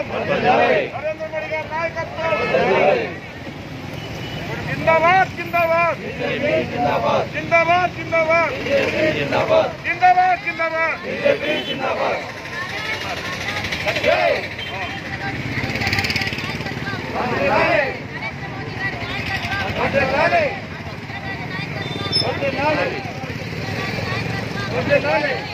నాయకత్వం నరేంద్ర మోడీ గారి నాయకత్వం జిందాబాద్ జిందాబాద్ జిందాబాద్ జిందాబాద్ జిందాబాద్ జిందాబాద్ నాయకత్వం